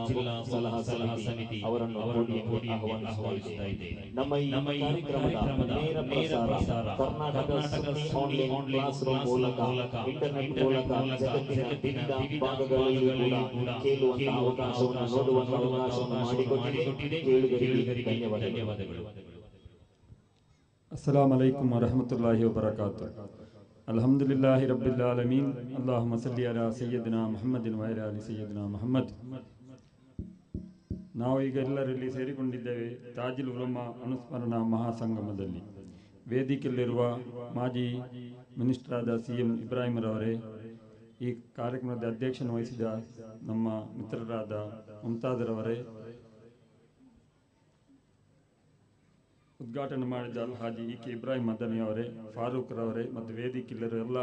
ಜಿಲ್ಲಾ ಸಲಹಾ ಸಮಿತಿ ಅವರನ್ನು ಕೋಡಿಯಲ್ಲಿ ಆಹ್ವಾನಿಸ್ತಾ ಇದ್ದೇನೆ ನಮ್ಮ ಈ ನಮ್ಮ ಈ ಕಾರ್ಯಕ್ರಮದ ನೇರ ಪ್ರಸಾರ Karnataka Sunni online classroom ಮೂಲಕ ಇಂಟರ್ನೆಟ್ ಮೂಲಕ ಜಗತ್ತಿನ ವಿವಿಧ ಭಾಗಗಳಲ್ಲಿ ಕೂಡ ಕೇಳುವಂತಹ ಅವಕಾಶವನ್ನು ನೋಡುವಂತಹ ಅವಕಾಶವನ್ನು ಮಾಡಿಕೊಟ್ಟಿದೆ ಕೇಳುಗರಿಗೆ ಧನ್ಯವಾದಗಳು ಧನ್ಯವಾದಗಳು السلام عليكم ورحمة الله وبركاته الحمد لله رب العالمين اللهم صل على سيدنا محمد وعلى آل سيدنا محمد ನಾವು ಈಗ ಎಲ್ಲರಲ್ಲಿ ಸೇರಿಕೊಂಡಿದ್ದೇವೆ ತಾಜಿಲ್ ಉಲಮಾ ಅನುಸ್ಮರಣಾ ಮಹಾಸಂಗಮದಲ್ಲಿ ವೇದಿಕೆಯಲ್ಲಿರುವ ಮಾಜಿ ಮಿನಿಸ್ಟರ್ ಆದ ಸಿ ಎಂ ಇಬ್ರಾಹಿಂರವರೇ ಈ ಕಾರ್ಯಕ್ರಮದ ಅಧ್ಯಕ್ಷನ ವಹಿಸಿದ ನಮ್ಮ ಮಿತ್ರರಾದ ಮುಮ್ತಾಜ್ರವರೇ ಉದ್ಘಾಟನೆ ಮಾಡಿದ ಅಲ್ ಹಾಜಿ ಇ ಕೆ ಇಬ್ರಾಹಿಂ ಮದನಿ ಅವರೇ ಫಾರೂಕ್ ರವರೇ ಮತ್ತು ವೇದಿಕೆಯಲ್ಲಿರುವ ಎಲ್ಲ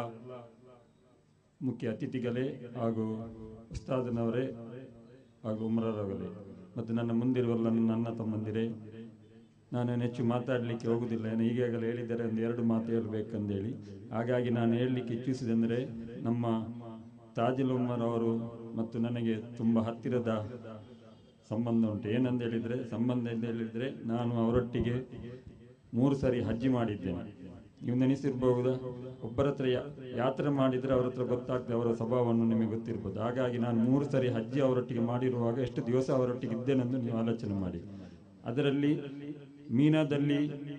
ಮುಖ್ಯ ಅತಿಥಿಗಳೇ ಹಾಗೂ ಉಸ್ತಾದನವರೇ ಹಾಗೂ ಉಮ್ರರವರೇ ಮತ್ತು ನನ್ನ ಮುಂದಿರುವ ನನ್ನ ಅಣ್ಣ ತಮ್ಮಂದಿರೇ ನಾನು ಹೆಚ್ಚು ಮಾತಾಡಲಿಕ್ಕೆ ಹೋಗುವುದಿಲ್ಲ ಏನು ಈಗಾಗಲೇ ಹೇಳಿದರೆ ಒಂದು ಎರಡು ಮಾತು ಹೇಳಬೇಕಂದೇಳಿ ಹಾಗಾಗಿ ನಾನು ಹೇಳಲಿಕ್ಕೆ ಇಚ್ಛಿಸಿದೆಂದರೆ ನಮ್ಮ ತಾಜಿಲ್ ಉಮರ್ ಅವರು ಮತ್ತು ನನಗೆ ತುಂಬ ಹತ್ತಿರದ ಸಂಬಂಧ ಉಂಟು ಏನಂತ ಹೇಳಿದರೆ ಸಂಬಂಧ ಅಂತ ಹೇಳಿದರೆ ನಾನು ಅವರೊಟ್ಟಿಗೆ ಮೂರು ಸಾರಿ ಹಜ್ಜಿ ಮಾಡಿದ್ದೇನೆ ನೀವು ನೆನೆಸಿರ್ಬಹುದಾ ಒಬ್ಬರ ಹತ್ರ ಯಾ- ಯಾತ್ರೆ ಮಾಡಿದರೆ ಅವರ ಹತ್ರ ಗೊತ್ತಾಗ್ತದೆ ಅವರ ಸ್ವಭಾವವನ್ನು ನಿಮಗೆ ಗೊತ್ತಿರ್ಬೋದು ಹಾಗಾಗಿ ನಾನು ಮೂರು ಸಾರಿ ಹಜ್ಜಿ ಅವರೊಟ್ಟಿಗೆ ಮಾಡಿರುವಾಗ ಎಷ್ಟು ದಿವಸ ಅವರೊಟ್ಟಿಗೆ ಇದ್ದೇನೆಂದು ನೀವು ಆಲೋಚನೆ ಮಾಡಿ ಅದರಲ್ಲಿ ಮೀನಾದಲ್ಲಿ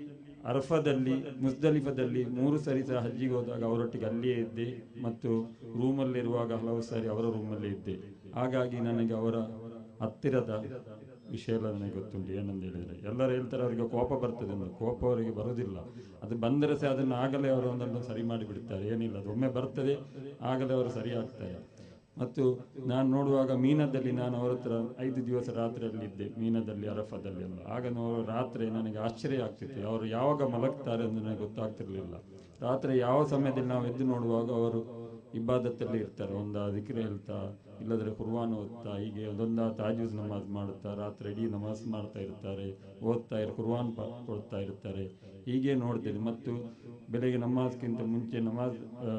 ಅರಫದಲ್ಲಿ ಮುಸ್ದಲಿಫದಲ್ಲಿ ಮೂರು ಸರಿ ಸಹ ಹಜ್ಜಿಗೆ ಹೋದಾಗ ಅವರೊಟ್ಟಿಗೆ ಅಲ್ಲಿಯೇ ಇದ್ದೆ ಮತ್ತು ರೂಮಲ್ಲಿರುವಾಗ ಹಲವು ಸಾರಿ ಅವರ ರೂಮಲ್ಲೇ ಇದ್ದೆ ಹಾಗಾಗಿ ನನಗೆ ಅವರ ಹತ್ತಿರದ ವಿಷಯ ಎಲ್ಲ ನನಗೆ ಗೊತ್ತುಂಟು ಏನಂತ ಹೇಳಿದರೆ ಎಲ್ಲರೂ ಹೇಳ್ತಾರೆ ಅವರಿಗೆ ಕೋಪ ಬರ್ತದೆ ಎಂದು ಕೋಪ ಅವರಿಗೆ ಬರುವುದಿಲ್ಲ ಅದು ಬಂದರೆ ಸಹ ಅದನ್ನು ಆಗಲೇ ಅವರು ಒಂದನ್ನು ಸರಿ ಮಾಡಿಬಿಡ್ತಾರೆ ಏನಿಲ್ಲ ಅದು ಒಮ್ಮೆ ಬರ್ತದೆ ಆಗಲೇ ಅವರು ಸರಿ ಆಗ್ತಾರೆ ಮತ್ತು ನಾನು ನೋಡುವಾಗ ಮೀನದಲ್ಲಿ ನಾನು ಅವರ ಹತ್ರ ಐದು ದಿವಸ ರಾತ್ರಿಯಲ್ಲಿ ಇದ್ದೆ ಮೀನದಲ್ಲಿ ಅರಫದಲ್ಲಿ ಎಲ್ಲ ಆಗ ನಾವು ರಾತ್ರಿ ನನಗೆ ಆಶ್ಚರ್ಯ ಆಗ್ತಿತ್ತು ಅವರು ಯಾವಾಗ ಮಲಗ್ತಾರೆ ಎಂದು ನನಗೆ ಗೊತ್ತಾಗ್ತಿರ್ಲಿಲ್ಲ ರಾತ್ರಿ ಯಾವ ಸಮಯದಲ್ಲಿ ನಾವು ಎದ್ದು ನೋಡುವಾಗ ಅವರು ಇಬ್ಬಾದತ್ತಲ್ಲಿ ಇರ್ತಾರೆ ಒಂದು ದಿಕ್ರೆ ಹೇಳ್ತಾ ಇಲ್ಲದ್ರೆ ಕುರ್ವಾನ್ ಓದ್ತಾ ಹೀಗೆ ಒಂದೊಂದು ತಾಜೂಸ್ ನಮಾಜ್ ಮಾಡುತ್ತಾ ರಾತ್ರಿ ಇಡೀ ನಮಾಜ್ ಮಾಡ್ತಾ ಇರ್ತಾರೆ ಓದ್ತಾ ಇರ್ ಕುರ್ವಾನ್ ಪ ಕೊಡ್ತಾ ಇರ್ತಾರೆ ಹೀಗೆ ನೋಡ್ತೇನೆ ಮತ್ತು ಬೆಳಗ್ಗೆ ನಮಾಜ್ಗಿಂತ ಮುಂಚೆ ನಮಾಜ್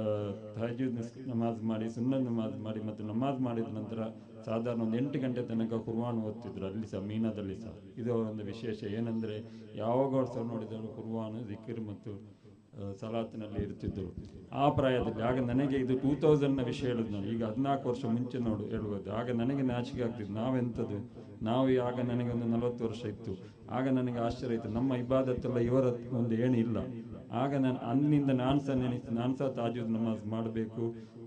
ತಾಜೂದ್ ನಮಾಜ್ ಮಾಡಿ ಸುನ್ನ ನಮಾಜ್ ಮಾಡಿ ಮತ್ತು ನಮಾಜ್ ಮಾಡಿದ ನಂತರ ಸಾಧಾರಣ ಒಂದು ಎಂಟು ಗಂಟೆ ತನಕ ಕುರ್ವಾನ್ ಓದ್ತಿದ್ರು ಅಲ್ಲಿ ಸಹ ಮೀನಾದಲ್ಲಿ ಸಹ ಇದು ಅವರೊಂದು ವಿಶೇಷ ಏನಂದರೆ ಯಾವಾಗ ಸಹ ನೋಡಿದರು ಕುರ್ವಾನ್ ಜಿಕಿರ್ ಮತ್ತು ಆ, ಸಲಾತಿನಲ್ಲಿ ಇರ್ತಿದ್ದರು ಆ ಪ್ರಾಯದಲ್ಲಿ ಆಗ ನನಗೆ ಇದು ಟೂ ತೌಸಂಡ್ನ ವಿಷಯ ಹೇಳುದು ನಾನು ಈಗ ಹದಿನಾಲ್ಕು ವರ್ಷ ಮುಂಚೆ ನೋಡು ಹೇಳುವುದು ಆಗ ನನಗೆ ನಾಚಿಕೆ ಆಗ್ತಿದ್ದು ನಾವೆಂಥದ್ದು ನಾವು ಆಗ ನನಗೆ ಒಂದು ನಲವತ್ತು ವರ್ಷ ಇತ್ತು ಆಗ ನನಗೆ ಆಶ್ಚರ್ಯ ಇತ್ತು ನಮ್ಮ ಇಬಾದತ್ತೆಲ್ಲ ಇವರ ಒಂದು ಏನು ಇಲ್ಲ ಆಗ ನಾನು ಅಂದಿನಿಂದ ನಾನು ಸಹ ನೆನೆಸ್ತು ನಾನು ಸಹ ತಾಜೂದ್ ನಮಾಜ್ ಮಾಡಬೇಕು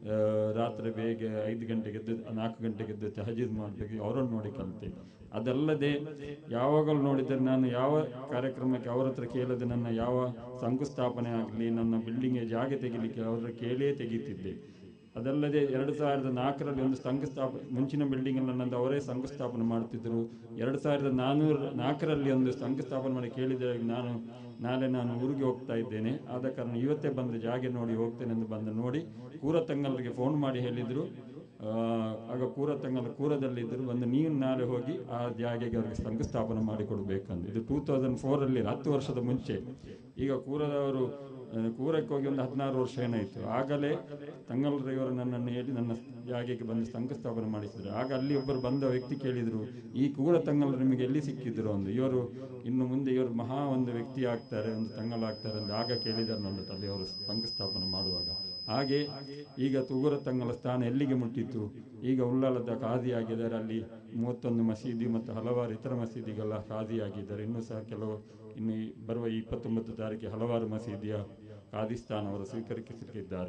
ರಾತ್ರಿ ಬೇಗ ಐದು ಗಂಟೆಗೆ ಎದ್ದು ನಾಲ್ಕು ಗಂಟೆಗೆ ಎದ್ದು ತಹಜೀದ್ ಮಾಡಬೇಕು ಅವರನ್ನು ನೋಡಿ ಕಲಿತೆ ಅದಲ್ಲದೆ ಯಾವಾಗಲೂ ನೋಡಿದರೆ ನಾನು ಯಾವ ಕಾರ್ಯಕ್ರಮಕ್ಕೆ ಅವರ ಹತ್ರ ಕೇಳದೆ ನನ್ನ ಯಾವ ಶಂಕುಸ್ಥಾಪನೆ ಆಗಲಿ ನನ್ನ ಬಿಲ್ಡಿಂಗ್ ಜಾಗ ತೆಗಿಲಿಕ್ಕೆ ಅವರ ಕೇಳಿಯೇ ತೆಗೀತಿದ್ದೆ ಅದಲ್ಲದೆ ಎರಡು ಸಾವಿರದ ನಾಲ್ಕರಲ್ಲಿ ಒಂದು ಶಂಕುಸ್ಥಾಪನೆ ಮುಂಚಿನ ಬಿಲ್ಡಿಂಗ್ ನನ್ನದು ಅವರೇ ಶಂಕುಸ್ಥಾಪನೆ ಮಾಡ್ತಿದ್ರು ಎರಡು ಸಾವಿರದ ನಾನ್ನೂರ ನಾಲ್ಕರಲ್ಲಿ ಒಂದು ಶಂಕುಸ್ಥಾಪನೆ ಮಾಡಿ ಕೇಳಿದರೆ ನಾನು ನಾಳೆ ನಾನು ಊರಿಗೆ ಹೋಗ್ತಾ ಇದ್ದೇನೆ ಆದ ಕಾರಣ ಇವತ್ತೇ ಬಂದು ಜಾಗೆ ನೋಡಿ ಹೋಗ್ತೇನೆ ಎಂದು ಬಂದು ನೋಡಿ ಕೂರತಂಗಲ್ರಿಗೆ ಫೋನ್ ಮಾಡಿ ಹೇಳಿದರು ಆ, ಆಗ ಕೂರ ತಂಗಲ ಕೂರದಲ್ಲಿದ್ದರು ಬಂದು ನೀವು ನಾಳೆ ಹೋಗಿ ಆ ಜಾಗೆಗೆ ಅವರಿಗೆ ಶಂಕುಸ್ಥಾಪನೆ ಮಾಡಿಕೊಡ್ಬೇಕಂದು ಇದು ಟೂ ತೌಸಂಡ್ ಫೋರಲ್ಲಿ ಹತ್ತು ವರ್ಷದ ಮುಂಚೆ ಈಗ ಕೂರದವರು ಆ, ಕೂರಕ್ಕೆ ಹೋಗಿ ಒಂದು ಹದಿನಾರು ವರ್ಷ ಏನಾಯಿತು ಆಗಲೇ ತಂಗಲ್ ಇವರು ನನ್ನನ್ನು ಹೇಳಿ ನನ್ನ ಜಾಗೆಗೆ ಬಂದು ಶಂಕುಸ್ಥಾಪನೆ ಮಾಡಿಸಿದ್ರು ಆಗ ಅಲ್ಲಿ ಒಬ್ಬರು ಬಂದ ವ್ಯಕ್ತಿ ಕೇಳಿದರು ಈ ಕೂರ ತಂಗಲ್ ನಿಮಗೆ ಎಲ್ಲಿ ಸಿಕ್ಕಿದ್ರು ಒಂದು ಇವರು ಇನ್ನು ಮುಂದೆ ಇವರು ಮಹಾ ಒಂದು ವ್ಯಕ್ತಿ ಆಗ್ತಾರೆ ಒಂದು ತಂಗಲ್ ಆಗ್ತಾರೆ ಅಂತ ಆಗ ಕೇಳಿದರು ನನ್ನ ಅಲ್ಲಿ ಅವರು ಶಂಕುಸ್ಥಾಪನೆ ಮಾಡುವಾಗ ಹಾಗೆ ಈಗ ತುಗುರ ತಂಗಲ ಸ್ಥಾನ ಎಲ್ಲಿಗೆ ಮುಟ್ಟಿತ್ತು ಈಗ ಉಳ್ಳಾಲದ ಖಾದಿಯಾಗಿದ್ದಾರೆ ಅಲ್ಲಿ ಮೂವತ್ತೊಂದು ಮಸೀದಿ ಮತ್ತು ಹಲವಾರು ಇತರ ಮಸೀದಿಗೆಲ್ಲ ಖಾದಿಯಾಗಿದ್ದಾರೆ ಇನ್ನೂ ಸಹ ಕೆಲವು ಇನ್ನು ಈ ಬರುವ ಇಪ್ಪತ್ತೊಂಬತ್ತು ತಾರೀಕಿಗೆ ಹಲವಾರು ಮಸೀದಿಯ ಖಾದಿಸ್ಥಾನ ಅವರು ಸ್ವೀಕರಿಸಿದ್ದಾರೆ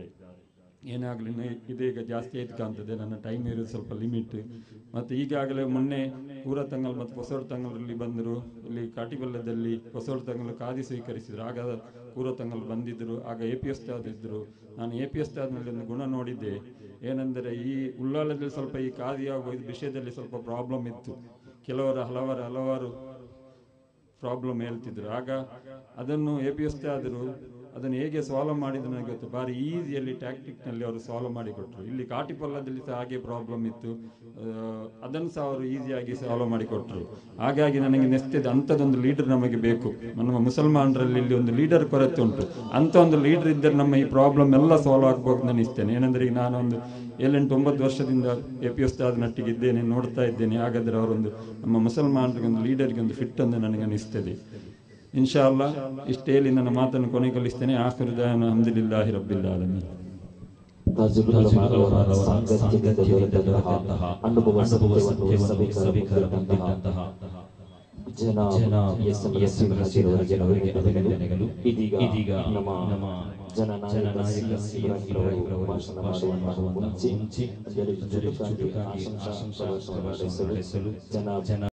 ಏನಾಗಲಿ ಇದೀಗ ಜಾಸ್ತಿ ಆಯ್ತು ಕಾಣ್ತದೆ ನನ್ನ ಟೈಮ್ ಇರೋದು ಸ್ವಲ್ಪ ಲಿಮಿಟ್ ಮತ್ತು ಈಗಾಗಲೇ ಮೊನ್ನೆ ಪೂರ ತಂಗಲ್ ಮತ್ತು ಹೊಸೋಡ್ ತಂಗಲಲ್ಲಿ ಬಂದರು ಇಲ್ಲಿ ಕಾಟಿಬಲ್ಲದಲ್ಲಿ ಹೊಸೋಡ್ ತಂಗಲ್ ಕಾದಿ ಸ್ವೀಕರಿಸಿದ್ರು ಆಗ ಪೂರ ತಂಗಲ್ ಬಂದಿದ್ದರು ಆಗ ಎ ಪಿ ಎಸ್ ಇದ್ದರು ನಾನು ಎ ಪಿ ಎಸ್ ನಲ್ಲಿ ಒಂದು ಗುಣ ನೋಡಿದ್ದೆ ಏನೆಂದರೆ ಈ ಉಳ್ಳಾಲದಲ್ಲಿ ಸ್ವಲ್ಪ ಈ ಖಾದಿಯಾಗುವ ಇದು ವಿಷಯದಲ್ಲಿ ಸ್ವಲ್ಪ ಪ್ರಾಬ್ಲಮ್ ಇತ್ತು ಕೆಲವರು ಹಲವಾರು ಹಲವಾರು ಪ್ರಾಬ್ಲಮ್ ಹೇಳ್ತಿದ್ರು ಆಗ ಅದನ್ನು ಎ ಪಿ ಎಸ್ ಆದರು ಅದನ್ನು ಹೇಗೆ ಸಾಲ್ವ್ ಮಾಡಿದ್ರು ನನಗೆ ಗೊತ್ತು ಭಾರಿ ಈಸಿಯಲ್ಲಿ ಟ್ಯಾಕ್ಟಿಕ್ನಲ್ಲಿ ಅವರು ಸಾಲ್ವ್ ಮಾಡಿಕೊಟ್ರು ಇಲ್ಲಿ ಕಾಟಿಪಲ್ಲದಲ್ಲಿ ಸಹ ಹಾಗೆ ಪ್ರಾಬ್ಲಮ್ ಇತ್ತು ಆ, ಅದನ್ನು ಸಹ ಅವರು ಈಸಿಯಾಗಿ ಸಾಲ್ವ್ ಮಾಡಿಕೊಟ್ರು ಹಾಗಾಗಿ ನನಗೆ ನೆಸ್ತಿದೆ ಅಂಥದ್ದೊಂದು ಲೀಡರ್ ನಮಗೆ ಬೇಕು ನಮ್ಮ ಮುಸಲ್ಮಾನರಲ್ಲಿ ಇಲ್ಲಿ ಒಂದು ಲೀಡರ್ ಕೊರತೆ ಉಂಟು ಅಂಥ ಒಂದು ಲೀಡರ್ ಇದ್ದರೆ ನಮ್ಮ ಈ ಪ್ರಾಬ್ಲಮ್ ಎಲ್ಲ ಸಾಲ್ವ್ ಆಗ್ಬೋದು ಅಂತ ಅನಿಸ್ತೇನೆ ಏನಂದ್ರೆ ಈಗ ನಾನೊಂದು ಏಳೆಂಟು ಒಂಬತ್ತು ವರ್ಷದಿಂದ ಎ ಪಿ ಉಸ್ತಾದ್ ನಟ್ಟಿಗೆ ಇದ್ದೇನೆ ನೋಡ್ತಾ ಇದ್ದೇನೆ ಹಾಗಾದ್ರೆ ಅವರೊಂದು ನಮ್ಮ ಮುಸಲ್ಮಾನರಿಗೆ ಒಂದು ಲೀಡರ್ಗೆ ಒಂದು ಫಿಟ್ ಅಂತ ನನಗೆ ಅನಿಸ್ತದೆ ಇನ್ಶಾ ಅಲ್ಲಾ ಇಷ್ಟೇ ಹೇಳಿ ನನ್ನ ಮಾತನ್ನು ಕೊನೆಗೊಳಿಸ್ತೇನೆ ಆಖಿರುದಾನ ಅಹಮದುಲಿಲ್ಲಾಹಿ ರಬ್ಬಿಲ್ ಆಲಮೀನ್ ತಾಜುಲ್ ಅವರ ಸಾಂಗತ್ಯದಿಂದ ದೊರೆತಂತಹ ಅನುಭವ ಸತ್ಯವನ್ನು ಸಭಿಕರಿಸಿದಂತಹ ಜನ ಎಸ್ ಎಸ್ ಅವರಿಗೆ ಅಭಿನಂದನೆಗಳು ಇದೀಗ ಇದೀಗ ನಮ್ಮ ನಮ್ಮ ಜನನಾಯಕ ಇಬ್ರಾಹಿಂ ಅವರು ಭಾಷಣ ಮಾಡುವ ಮುಂಚೆ ಜನ ಜನ